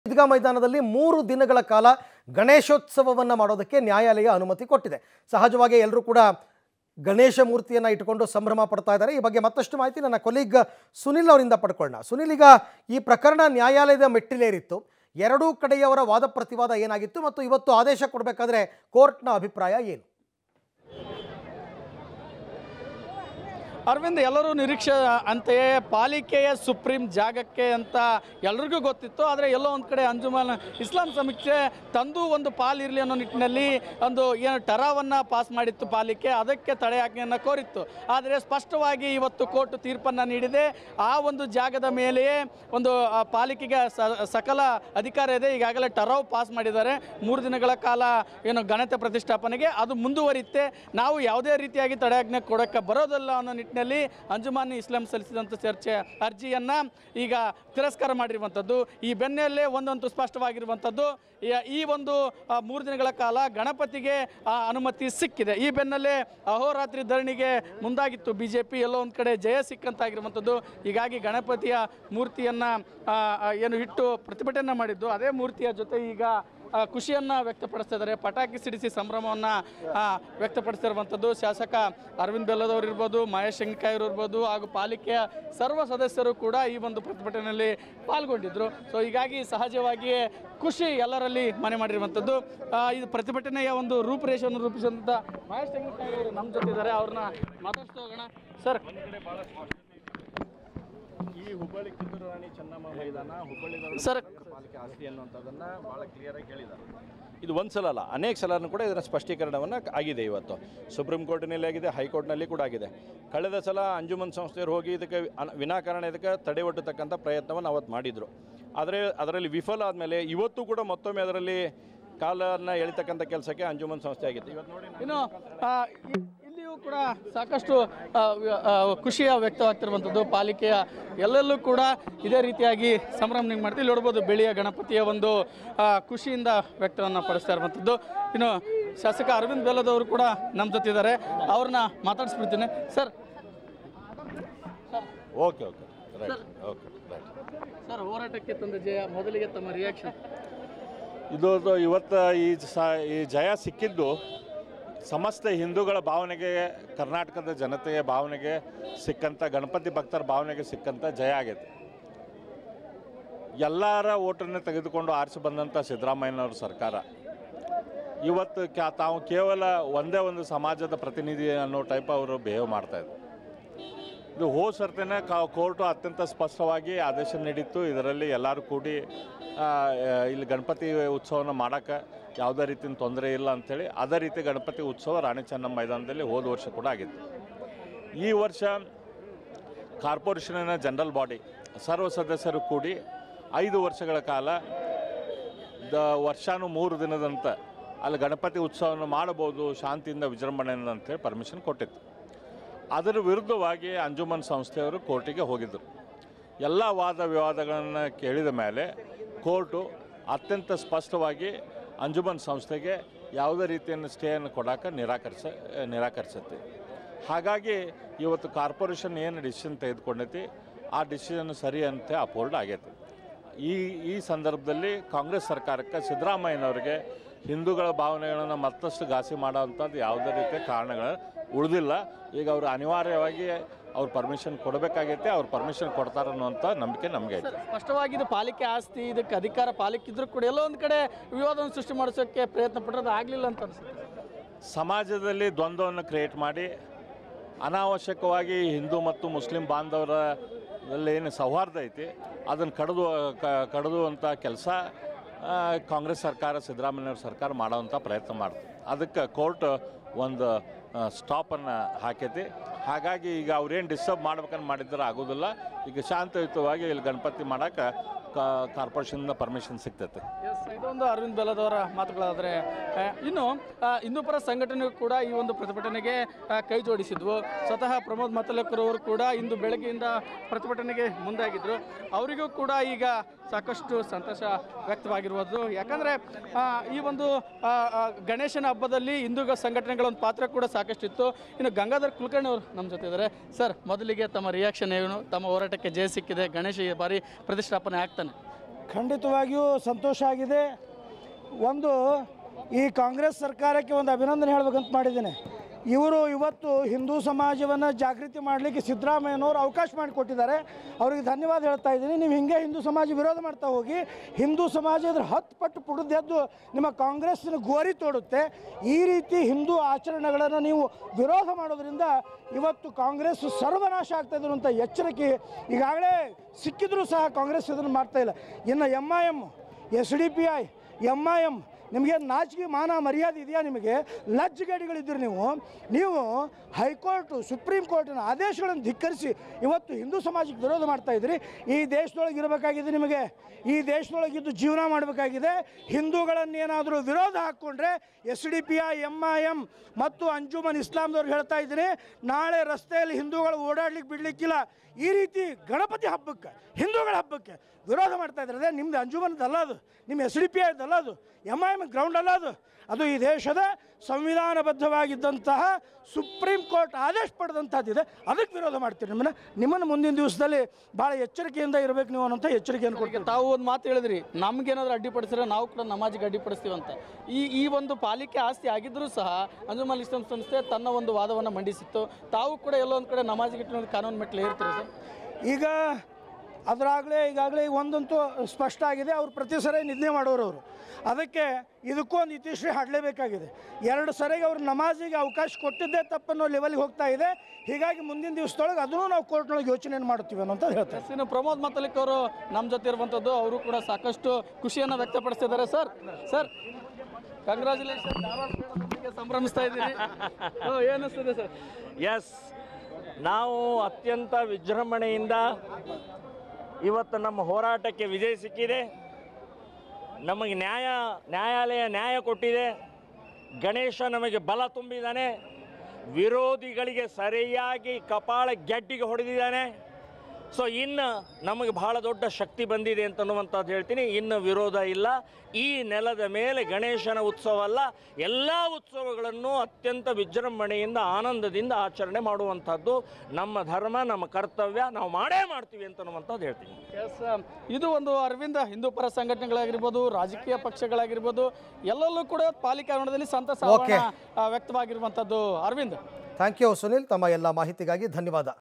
ಈದ್ಗಾ ಮೈದಾನದಲ್ಲಿ ಮೂರು ದಿನಗಳ ಕಾಲ ಗಣೇಶೋತ್ಸವವನ್ನು ಮಾಡೋದಕ್ಕೆ ನ್ಯಾಯಾಲಯ ಅನುಮತಿ ಕೊಟ್ಟಿದೆ ಸಹಜವಾಗಿ ಎಲ್ಲರೂ ಕೂಡ ಗಣೇಶ ಮೂರ್ತಿಯನ್ನು ಇಟ್ಟುಕೊಂಡು ಸಂಭ್ರಮ ಪಡ್ತಾ ಇದ್ದಾರೆ ಈ ಬಗ್ಗೆ ಮತ್ತಷ್ಟು ಮಾಹಿತಿ ನನ್ನ ಕೊಲೀಗ್ ಸುನಿಲ್ ಅವರಿಂದ ಪಡ್ಕೊಳ್ಳೋಣ ಸುನಿಲ್ ಈಗ ಈ ಪ್ರಕರಣ ನ್ಯಾಯಾಲಯದ ಮೆಟ್ಟಿಲೇರಿತ್ತು ಎರಡೂ ಕಡೆಯವರ ವಾದ ಪ್ರತಿವಾದ ಏನಾಗಿತ್ತು ಮತ್ತು ಇವತ್ತು ಆದೇಶ ಕೊಡಬೇಕಾದ್ರೆ ಕೋರ್ಟ್ನ ಅಭಿಪ್ರಾಯ ಏನು ಅರವಿಂದ್ ಎಲ್ಲರೂ ನಿರೀಕ್ಷೆ ಅಂತೆಯೇ ಪಾಲಿಕೆಯ ಸುಪ್ರೀಂ ಜಾಗಕ್ಕೆ ಅಂತ ಎಲ್ರಿಗೂ ಗೊತ್ತಿತ್ತು ಆದರೆ ಎಲ್ಲೋ ಒಂದು ಕಡೆ ಅಂಜುಮನ್ ಇಸ್ಲಾಂ ಸಮೀಕ್ಷೆ ತಂದು ಒಂದು ಪಾಲಿರಲಿ ಅನ್ನೋ ನಿಟ್ಟಿನಲ್ಲಿ ಒಂದು ಏನು ಟರಾವನ್ನು ಪಾಸ್ ಮಾಡಿತ್ತು ಪಾಲಿಕೆ ಅದಕ್ಕೆ ತಡೆಯಾಜ್ಞೆಯನ್ನು ಕೋರಿತ್ತು ಆದರೆ ಸ್ಪಷ್ಟವಾಗಿ ಇವತ್ತು ಕೋರ್ಟ್ ತೀರ್ಪನ್ನು ನೀಡಿದೆ ಆ ಒಂದು ಜಾಗದ ಮೇಲೆಯೇ ಒಂದು ಆ, ಪಾಲಿಕೆಗೆ ಸ- ಸಕಲ ಅಧಿಕಾರ ಇದೆ ಈಗಾಗಲೇ ಟರಾವ್ ಪಾಸ್ ಮಾಡಿದ್ದಾರೆ ಮೂರು ದಿನಗಳ ಕಾಲ ಏನು ಗಣತೆ ಪ್ರತಿಷ್ಠಾಪನೆಗೆ ಅದು ಮುಂದುವರಿಯುತ್ತೆ ನಾವು ಯಾವುದೇ ರೀತಿಯಾಗಿ ತಡೆಯಾಜ್ಞೆ ಕೊಡೋಕ್ಕೆ ಬರೋದಿಲ್ಲ ಅನ್ನೋ ನಿಟ್ಟಿನಲ್ಲಿ ಅಂಜುಮಾನ್ ಇಸ್ಲಾಂ ಸಲ್ಲಿಸಿದಂಥ ಚರ್ಚೆ ಅರ್ಜಿಯನ್ನು ಈಗ ತಿರಸ್ಕಾರ ಮಾಡಿರುವಂಥದ್ದು ಈ ಬೆನ್ನಲ್ಲೇ ಒಂದಂತೂ ಸ್ಪಷ್ಟವಾಗಿರುವಂಥದ್ದು ಈ- ಈ ಒಂದು ಆ, ಮೂರು ದಿನಗಳ ಕಾಲ ಗಣಪತಿಗೆ ಆ, ಅನುಮತಿ ಸಿಕ್ಕಿದೆ ಈ ಬೆನ್ನಲ್ಲೇ ಅಹೋರಾತ್ರಿ ಧರಣಿಗೆ ಮುಂದಾಗಿತ್ತು ಬಿ ಜೆ ಪಿ ಎಲ್ಲೋ ಒಂದು ಕಡೆ ಜಯ ಸಿಕ್ಕಂತಾಗಿರುವಂಥದ್ದು ಹೀಗಾಗಿ ಗಣಪತಿಯ ಮೂರ್ತಿಯನ್ನು ಏನು ಇಟ್ಟು ಪ್ರತಿಭಟನೆ ಮಾಡಿದ್ದು ಅದೇ ಮೂರ್ತಿಯ ಜೊತೆ ಈಗ ಆ, ಖುಷಿಯನ್ನ ವ್ಯಕ್ತಪಡಿಸ್ತಾ ಇದ್ದಾರೆ ಪಟಾಕಿ ಸಿಡಿಸಿ ಸಂಭ್ರಮವನ್ನು ವ್ಯಕ್ತಪಡಿಸ್ತಿರುವಂಥದ್ದು ಶಾಸಕ ಅರವಿಂದ್ ಬೆಲ್ಲದವರು ಇರ್ಬೋದು ಮಹೇಶ್ ಶಂಕಾಯರು ಇರ್ಬೋದು ಹಾಗೂ ಪಾಲಿಕೆಯ ಸರ್ವ ಸದಸ್ಯರು ಕೂಡ ಈ ಒಂದು ಪ್ರತಿಭಟನೆಯಲ್ಲಿ ಪಾಲ್ಗೊಂಡಿದ್ದರು ಸೊ ಹೀಗಾಗಿ ಸಹಜವಾಗಿಯೇ ಖುಷಿ ಎಲ್ಲರಲ್ಲಿ ಮನೆ ಮಾಡಿರುವಂಥದ್ದು ಆ, ಇದು ಪ್ರತಿಭಟನೆಯ ಒಂದು ರೂಪುರೇಷೆಯನ್ನು ರೂಪಿಸಿದಂಥ ಮಹೇಶ್ ಶಂಕಾಯರು ನಮ್ಮ ಜೊತೆ ಇದ್ದಾರೆ ಅವ್ರನ್ನ ಮಾತಾಡ್ತಾ ಹೋಗೋಣ ಸರ್ ಈ ಹುಬ್ಬಳ್ಳಿ ಕಿತ್ತೂರು ರಾಣಿ ಚೆನ್ನಮ್ಮ ಮೈದಾನ ಹುಬ್ಬಳ್ಳಿ ಸರ್ ಪಾಲಿಕೆ ಆಸ್ತಿ ಅನ್ನುವಂಥದ್ದನ್ನು ಭಾಳ ಕ್ಲಿಯರಾಗಿ ಹೇಳಿದ್ದಾರೆ ಇದು ಒಂದು ಸಲ ಅಲ್ಲ ಅನೇಕ ಸಲನೂ ಕೂಡ ಇದರ ಸ್ಪಷ್ಟೀಕರಣವನ್ನು ಆಗಿದೆ ಇವತ್ತು ಸುಪ್ರೀಂ ಕೋರ್ಟಿನಲ್ಲಿ ಆಗಿದೆ ಹೈಕೋರ್ಟ್ನಲ್ಲಿ ಕೂಡ ಆಗಿದೆ ಕಳೆದ ಸಲ ಅಂಜುಮನ್ ಸಂಸ್ಥೆಯವರು ಹೋಗಿ ಇದಕ್ಕೆ ಅನ- ವಿನಾಕಾರಣ ಇದಕ್ಕೆ ತಡೆ ಒಡ್ಡತಕ್ಕಂಥ ಪ್ರಯತ್ನವನ್ನು ಅವತ್ತು ಮಾಡಿದರು ಆದರೆ ಅದರಲ್ಲಿ ವಿಫಲ ಆದಮೇಲೆ ಇವತ್ತು ಕೂಡ ಮತ್ತೊಮ್ಮೆ ಅದರಲ್ಲಿ ಕಾಲನ್ನು ಎಳಿತಕ್ಕಂಥ ಕೆಲಸಕ್ಕೆ ಅಂಜುಮನ್ ಸಂಸ್ಥೆ ಆಗಿತ್ತು ಇವತ್ತು ನೋಡಿ ಇನ್ನು ಆ, ಇ- ಇಲ್ಲಿಯೂ ಕೂಡ ಸಾಕಷ್ಟು ಆ, ವ- ಆ, ಖುಷಿಯ ವ್ಯಕ್ತವಾಗ್ತಿರುವಂಥದ್ದು ಪಾಲಿಕೆಯ ಎಲ್ಲೆಲ್ಲೂ ಕೂಡ ಇದೇ ರೀತಿಯಾಗಿ ಸಂಭ್ರಮ ಮಾಡ್ತೀವಿ ಇಲ್ಲಿ ನೋಡ್ಬೋದು ಬೆಳೆಯ ಗಣಪತಿಯ ಒಂದು ಆ, ಖುಷಿಯಿಂದ ವ್ಯಕ್ತವನ್ನು ಪಡಿಸ್ತಾ ಇರುವಂಥದ್ದು ಇನ್ನು ಶಾಸಕ ಅರವಿಂದ್ ಬೆಲ್ಲದವರು ಕೂಡ ನಮ್ಮ ಜೊತೆ ಇದ್ದಾರೆ ಅವ್ರನ್ನ ಮಾತಾಡಿಸ್ಬಿಡ್ತೀನಿ sir okay okay right okay right sir ಹೋರಾಟಕ್ಕೆ ತಂದ ಜಯ ಮೊದಲಿಗೆ ತಮ್ಮ ರಿಯಾಕ್ಷನ್ ಇದು ಅದು ಇವತ್ತು ಈ ಸ ಈ ಜಯ ಸಿಕ್ಕಿದ್ದು ಸಮಸ್ತ ಹಿಂದೂಗಳ ಭಾವನೆಗೆ ಕರ್ನಾಟಕದ ಜನತೆಯ ಭಾವನೆಗೆ ಸಿಕ್ಕಂಥ ಗಣಪತಿ ಭಕ್ತರ ಭಾವನೆಗೆ ಸಿಕ್ಕಂಥ ಜಯ ಆಗೈತೆ ಎಲ್ಲರ ಓಟನ್ನು ತೆಗೆದುಕೊಂಡು ಆರಿಸಿ ಬಂದಂಥ ಸಿದ್ದರಾಮಯ್ಯನವ್ರ ಸರ್ಕಾರ ಇವತ್ತು ಕ್ಯಾ ತಾವು ಕೇವಲ ಒಂದೇ ಒಂದು ಸಮಾಜದ ಪ್ರತಿನಿಧಿ ಅನ್ನೋ ಟೈಪ್ ಅವರು ಬಿಹೇವ್ ಮಾಡ್ತಾಯಿದ್ರು ಇದು ಹೋದ ಸರ್ತಿನ ಕಾ ಕೋರ್ಟು ಅತ್ಯಂತ ಸ್ಪಷ್ಟವಾಗಿ ಆದೇಶ ನೀಡಿತ್ತು ಇದರಲ್ಲಿ ಎಲ್ಲರೂ ಕೂಡಿ ಆ, ಆ, ಇಲ್ಲಿ ಗಣಪತಿ ಉತ್ಸವನ ಮಾಡೋಕ್ಕೆ ಯಾವುದೇ ರೀತಿಯ ತೊಂದರೆ ಇಲ್ಲ ಅಂಥೇಳಿ ಅದೇ ರೀತಿ ಗಣಪತಿ ಉತ್ಸವ ರಾಣಿ ಚೆನ್ನಮ್ಮ ಮೈದಾನದಲ್ಲಿ ಹೋದ ವರ್ಷ ಕೂಡ ಆಗಿತ್ತು ಈ ವರ್ಷ ಕಾರ್ಪೊರೇಷನಿನ ಜನರಲ್ ಬಾಡಿ ಸರ್ವ ಸದಸ್ಯರು ಕೂಡಿ ಐದು ವರ್ಷಗಳ ಕಾಲ ದ ವರ್ಷಾನು ಮೂರು ದಿನದಂತ ಅಲ್ಲಿ ಗಣಪತಿ ಉತ್ಸವವನ್ನು ಮಾಡಬಹುದು ಶಾಂತಿಯಿಂದ ವಿಜೃಂಭಣೆಯಿಂದ ಅಂತೇಳಿ ಪರ್ಮಿಷನ್ ಕೊಟ್ಟಿತ್ತು ಅದರ ವಿರುದ್ಧವಾಗಿ ಅಂಜುಮನ್ ಸಂಸ್ಥೆಯವರು ಕೋರ್ಟಿಗೆ ಹೋಗಿದ್ದರು ಎಲ್ಲ ವಾದ ವಿವಾದಗಳನ್ನು ಕೇಳಿದ ಮೇಲೆ ಕೋರ್ಟು ಅತ್ಯಂತ ಸ್ಪಷ್ಟವಾಗಿ ಅಂಜುಮನ್ ಸಂಸ್ಥೆಗೆ ಯಾವುದೇ ರೀತಿಯನ್ನು ಸ್ಟೇಯನ್ನು ಕೊಡೋಕೆ ನಿರಾಕರಿಸ ನಿರಾಕರಿಸುತ್ತೆ ಹಾಗಾಗಿ ಇವತ್ತು ಕಾರ್ಪೊರೇಷನ್ ಏನು ಡಿಸಿಷನ್ ತೆಗೆದುಕೊಂಡೈತಿ ಆ ಡಿಸಿಷನ್ ಸರಿ ಅಂತ ಅಪೋಲ್ಡ್ ಆಗೈತೆ ಈ ಈ ಸಂದರ್ಭದಲ್ಲಿ ಕಾಂಗ್ರೆಸ್ ಸರ್ಕಾರಕ್ಕೆ ಸಿದ್ದರಾಮಯ್ಯನವರಿಗೆ ಹಿಂದೂಗಳ ಭಾವನೆಗಳನ್ನು ಮತ್ತಷ್ಟು ಘಾಸಿ ಮಾಡೋವಂಥದ್ದು ಯಾವುದೇ ರೀತಿಯ ಕಾರಣಗಳು ಉಳಿದಿಲ್ಲ ಈಗ ಅವರು ಅನಿವಾರ್ಯವಾಗಿ ಅವ್ರು ಪರ್ಮಿಷನ್ ಕೊಡಬೇಕಾಗೈತೆ ಅವ್ರು ಪರ್ಮಿಷನ್ ಕೊಡ್ತಾರೆ ಅನ್ನುವಂಥ ನಂಬಿಕೆ ನಮಗೆ ಐತೆ ಸ್ಪಷ್ಟವಾಗಿ ಇದು ಪಾಲಿಕೆ ಆಸ್ತಿ ಇದಕ್ಕೆ ಅಧಿಕಾರ ಪಾಲಿಕಿದ್ರು ಕೂಡ ಎಲ್ಲೋ ಒಂದು ಕಡೆ ವಿವಾದವನ್ನು ಸೃಷ್ಟಿ ಮಾಡಿಸೋಕ್ಕೆ ಪ್ರಯತ್ನ ಪಟ್ಟರೆ ಆಗಲಿಲ್ಲ ಅಂತ ಅನ್ಸುತ್ತೆ ಸಮಾಜದಲ್ಲಿ ದ್ವಂದ್ವವನ್ನು ಕ್ರಿಯೇಟ್ ಮಾಡಿ ಅನಾವಶ್ಯಕವಾಗಿ ಹಿಂದೂ ಮತ್ತು ಮುಸ್ಲಿಂ ಬಾಂಧವರ ಏನು ಸೌಹಾರ್ದ ಐತಿ ಅದನ್ನು ಕಡಿದು ಕ- ಕಡಿದುವಂಥ ಕೆಲಸ ಕಾಂಗ್ರೆಸ್ ಸರ್ಕಾರ ಸಿದ್ದರಾಮಯ್ಯವ್ರ ಸರ್ಕಾರ ಮಾಡೋವಂಥ ಪ್ರಯತ್ನ ಮಾಡ್ತು ಅದಕ್ಕೆ ಕೋರ್ಟ್ ಒಂದು ಸ್ಟಾಪನ್ನು ಹಾಕೈತಿ ಹಾಗಾಗಿ ಈಗ ಅವ್ರೇನು ಡಿಸ್ಟರ್ಬ್ ಮಾಡ್ಬೇಕಂತ ಮಾಡಿದ್ರೆ ಆಗೋದಿಲ್ಲ ಈಗ ಶಾಂತಯುತವಾಗಿ ಇಲ್ಲಿ ಗಣಪತಿ ಮಾಡೋಕೆ ಕಾರ್ಪೊರೇಷನ್ದ ಪರ್ಮಿಷನ್ ಸಿಗ್ತೈತೆ ಎಸ್ ಇದೊಂದು ಅರವಿಂದ್ ಬೆಲ್ಲದವರ ಮಾತುಗಳಾದರೆ ಆ, ಇನ್ನು ಆ, ಹಿಂದೂಪರ ಸಂಘಟನೆಯು ಕೂಡ ಈ ಒಂದು ಪ್ರತಿಭಟನೆಗೆ ಆ, ಕೈ ಜೋಡಿಸಿದ್ವು ಸ್ವತಃ ಪ್ರಮೋದ್ ಮತಲಕರ್ ಅವರು ಕೂಡ ಇಂದು ಬೆಳಗ್ಗೆಯಿಂದ ಪ್ರತಿಭಟನೆಗೆ ಮುಂದಾಗಿದ್ದರು ಅವರಿಗೂ ಕೂಡ ಈಗ ಸಾಕಷ್ಟು ಸಂತೋಷ ವ್ಯಕ್ತವಾಗಿರುವುದು ಯಾಕಂದರೆ ಈ ಒಂದು ಆ, ಆ, ಗಣೇಶನ ಹಬ್ಬದಲ್ಲಿ ಹಿಂದೂ ಸಂಘಟನೆಗಳ ಒಂದು ಪಾತ್ರ ಕೂಡ ಸಾಕಷ್ಟು ಇತ್ತು ಇನ್ನು ಗಂಗಾಧರ್ ಕುಲಕರ್ಣಿ ಅವರು ನಮ್ಮ ಜೊತೆ ಇದ್ದಾರೆ ಸರ್ ಮೊದಲಿಗೆ ತಮ್ಮ ರಿಯಾಕ್ಷನ್ ಏನು ತಮ್ಮ ಹೋರಾಟಕ್ಕೆ ಜಯ ಸಿಕ್ಕಿದೆ ಗಣೇಶ ಈ ಬಾರಿ ಪ್ರತಿಷ್ಠಾಪನೆ ಆಗ್ತಾನೆ ಖಂಡಿತವಾಗಿಯೂ ಸಂತೋಷ ಆಗಿದೆ ಒಂದು ಈ ಕಾಂಗ್ರೆಸ್ ಸರ್ಕಾರಕ್ಕೆ ಒಂದು ಅಭಿನಂದನೆ ಹೇಳಬೇಕಂತ ಮಾಡಿದ್ದೇನೆ ಇವರು ಇವತ್ತು ಹಿಂದೂ ಸಮಾಜವನ್ನು ಜಾಗೃತಿ ಮಾಡಲಿಕ್ಕೆ ಸಿದ್ದರಾಮಯ್ಯನವರು ಅವಕಾಶ ಮಾಡಿಕೊಟ್ಟಿದ್ದಾರೆ ಅವರಿಗೆ ಧನ್ಯವಾದ ಹೇಳ್ತಾ ಇದ್ದೀನಿ ನೀವು ಹಿಂಗೆ ಹಿಂದೂ ಸಮಾಜ ವಿರೋಧ ಮಾಡ್ತಾ ಹೋಗಿ ಹಿಂದೂ ಸಮಾಜ ಇದ್ರ ಹತ್ತು ಪಟ್ಟು ಪುಡಿದೆದ್ದು ನಿಮ್ಮ ಕಾಂಗ್ರೆಸ್ಸಿನ ಗೋರಿ ತೋಡುತ್ತೆ ಈ ರೀತಿ ಹಿಂದೂ ಆಚರಣೆಗಳನ್ನು ನೀವು ವಿರೋಧ ಮಾಡೋದ್ರಿಂದ ಇವತ್ತು ಕಾಂಗ್ರೆಸ್ ಸರ್ವನಾಶ ಆಗ್ತಾ ಇದೆ ಅಂತ ಎಚ್ಚರಿಕೆ ಈಗಾಗಲೇ ಸಿಕ್ಕಿದ್ರೂ ಸಹ ಕಾಂಗ್ರೆಸ್ ಇದನ್ನು ಮಾಡ್ತಾ ಇಲ್ಲ ಇನ್ನು M I M S D P I M I M ನಿಮಗೆ ನಾಚಿಕೆ ಮಾನ ಮರ್ಯಾದೆ ಇದೆಯಾ ನಿಮಗೆ ಲಜ್ಜಗೇಡಿಗಳಿದ್ದೀರಿ ನೀವು ನೀವು ಹೈಕೋರ್ಟು ಸುಪ್ರೀಂ ಕೋರ್ಟಿನ ಆದೇಶಗಳನ್ನು ಧಿಕ್ಕರಿಸಿ ಇವತ್ತು ಹಿಂದೂ ಸಮಾಜಕ್ಕೆ ವಿರೋಧ ಮಾಡ್ತಾ ಇದ್ದೀರಿ ಈ ದೇಶದೊಳಗೆ ಇರಬೇಕಾಗಿದೆ ನಿಮಗೆ ಈ ದೇಶದೊಳಗಿದ್ದು ಜೀವನ ಮಾಡಬೇಕಾಗಿದೆ ಹಿಂದೂಗಳನ್ನೇನಾದರೂ ವಿರೋಧ ಹಾಕ್ಕೊಂಡ್ರೆ S D P I M I M ಮತ್ತು ಅಂಜುಮನ್ ಇಸ್ಲಾಂದವ್ರು ಹೇಳ್ತಾ ಇದ್ದೀನಿ ನಾಳೆ ರಸ್ತೆಯಲ್ಲಿ ಹಿಂದೂಗಳು ಓಡಾಡ್ಲಿಕ್ಕೆ ಬಿಡ್ಲಿಕ್ಕಿಲ್ಲ ಈ ರೀತಿ ಗಣಪತಿ ಹಬ್ಬಕ್ಕೆ ಹಿಂದೂಗಳ ಹಬ್ಬಕ್ಕೆ ವಿರೋಧ ಮಾಡ್ತಾ ಇದ್ದಾರೆ ಅದೇ ನಿಮ್ದು ಅಂಜುಮನ್ದಲ್ಲ ಅದು ನಿಮ್ಮ ಎಸ್ ಡಿ ಪಿ ಐದಲ್ಲ ಅದು ಎಮ್ ಐ ಎಮ್ ಗ್ರೌಂಡ್ ಅಲ್ಲ ಅದು ಅದು ಈ ದೇಶದ ಸಂವಿಧಾನಬದ್ಧವಾಗಿದ್ದಂತಹ ಸುಪ್ರೀಂ ಕೋರ್ಟ್ ಆದೇಶ ಪಡೆದಂಥದ್ದಿದೆ ಅದಕ್ಕೆ ವಿರೋಧ ಮಾಡ್ತೀರಿ ನಿಮ್ಮನ್ನ ನಿಮ್ಮನ್ನು ಮುಂದಿನ ದಿವಸದಲ್ಲಿ ಭಾಳ ಎಚ್ಚರಿಕೆಯಿಂದ ಇರಬೇಕು ನೀವು ಅನ್ನೋಂಥ ಎಚ್ಚರಿಕೆಯನ್ನು ಈಗ ಕೊಡ್ತೀವಿ ತಾವು ಒಂದು ಮಾತು ಹೇಳಿದ್ರಿ ನಮ್ಗೇನಾದ್ರೂ ಅಡ್ಡಿಪಡಿಸಿದ್ರೆ ನಾವು ಕೂಡ ನಮಾಜಿಗೆ ಅಡ್ಡಿಪಡಿಸ್ತೀವಿ ಅಂತ ಈ ಈ ಒಂದು ಪಾಲಿಕೆ ಆಸ್ತಿ ಆಗಿದ್ರೂ ಸಹ ಅಂಜುಮಲ್ ಇಸ್ಲಾಂ ಸಂಸ್ಥೆ ತನ್ನ ಒಂದು ವಾದವನ್ನು ಮಂಡಿಸಿತ್ತು ತಾವು ಕೂಡ ಎಲ್ಲೋ ಒಂದು ಕಡೆ ನಮಾಜಿಗೆ ಇಟ್ಟು ಕಾನೂನು ಮೆಟ್ಲು ಏರ್ತೀರಿ ಸರ್ ಈಗ ಅದರಾಗಲೇ ಈಗಾಗಲೇ ಒಂದಂತೂ ಸ್ಪಷ್ಟ ಆಗಿದೆ ಅವ್ರು ಪ್ರತಿ ಸರಿ ನಿದ್ದೆ ಮಾಡೋರು ಅವರು ಅದಕ್ಕೆ ಇದಕ್ಕೂ ಒಂದು ಇತಿಶ್ರೀ ಹಾಡಲೇಬೇಕಾಗಿದೆ ಎರಡು ಸರಿಗೆ ಅವ್ರು ನಮಾಜಿಗೆ ಅವಕಾಶ ಕೊಟ್ಟಿದ್ದೇ ತಪ್ಪನ್ನೋ ಲೆವೆಲ್ಗೆ ಹೋಗ್ತಾ ಇದೆ ಹೀಗಾಗಿ ಮುಂದಿನ ದಿವಸದೊಳಗೆ ಅದನ್ನು ನಾವು ಕೋರ್ಟ್ನೊಳಗೆ ಯೋಚನೆ ಮಾಡ್ತೀವಿ ಅನ್ನೋಂತ ಹೇಳ್ತಾರೆ ಎಸ್ ಇನ್ನು ಪ್ರಮೋದ್ ಮತಲಿಕ್ ಅವರು ನಮ್ಮ ಜೊತೆ ಇರುವಂಥದ್ದು ಅವರು ಕೂಡ ಸಾಕಷ್ಟು ಖುಷಿಯನ್ನು ವ್ಯಕ್ತಪಡಿಸ್ತಿದ್ದಾರೆ ಸರ್ ಸರ್ ಕಂಗ್ರ್ಯಾಚುಲೇಷನ್ ಸಂಭ್ರಮಿಸ್ತಾ ಇದ್ದೀರಿ ಓ, ಏನಿಸ್ತದೆ ಸರ್ ಎಸ್ ನಾವು ಅತ್ಯಂತ ವಿಜೃಂಭಣೆಯಿಂದ ಇವತ್ತು ನಮ್ಮ ಹೋರಾಟಕ್ಕೆ ವಿಜಯ ಸಿಕ್ಕಿದೆ ನಮಗೆ ನ್ಯಾಯ ನ್ಯಾಯಾಲಯ ನ್ಯಾಯ ಕೊಟ್ಟಿದೆ ಗಣೇಶ ನಮಗೆ ಬಲ ತುಂಬಿದ್ದಾನೆ ವಿರೋಧಿಗಳಿಗೆ ಸರಿಯಾಗಿ ಕಪಾಳ ಗೆಡ್ಡಿಗೆ ಹೊಡೆದಿದ್ದಾನೆ ಸೊ ಇನ್ನು ನಮಗೆ ಬಹಳ ದೊಡ್ಡ ಶಕ್ತಿ ಬಂದಿದೆ ಅಂತನ್ನುವಂಥದ್ದು ಹೇಳ್ತೀನಿ ಇನ್ನು ವಿರೋಧ ಇಲ್ಲ ಈ ನೆಲದ ಮೇಲೆ ಗಣೇಶನ ಉತ್ಸವ ಅಲ್ಲ ಎಲ್ಲ ಉತ್ಸವಗಳನ್ನು ಅತ್ಯಂತ ವಿಜೃಂಭಣೆಯಿಂದ ಆನಂದದಿಂದ ಆಚರಣೆ ಮಾಡುವಂಥದ್ದು ನಮ್ಮ ಧರ್ಮ ನಮ್ಮ ಕರ್ತವ್ಯ ನಾವು ಮಾಡೇ ಮಾಡ್ತೀವಿ ಅಂತನ್ನುವಂಥದ್ದು ಹೇಳ್ತೀನಿ ಎಸ್ ಇದು ಒಂದು ಅರವಿಂದ ಹಿಂದೂ ಪರ ಸಂಘಟನೆಗಳಾಗಿರ್ಬೋದು ರಾಜಕೀಯ ಪಕ್ಷಗಳಾಗಿರ್ಬೋದು ಎಲ್ಲಲ್ಲೂ ಕೂಡ ಪಾಲಿಕೆ ಆವರಣದಲ್ಲಿ ಸಂತಸ Okay. ವ್ಯಕ್ತವಾಗಿರುವಂಥದ್ದು ಅರವಿಂದ್ ಥ್ಯಾಂಕ್ ಯು ಸುನಿಲ್ ತಮ್ಮ ಎಲ್ಲ ಮಾಹಿತಿಗಾಗಿ ಧನ್ಯವಾದ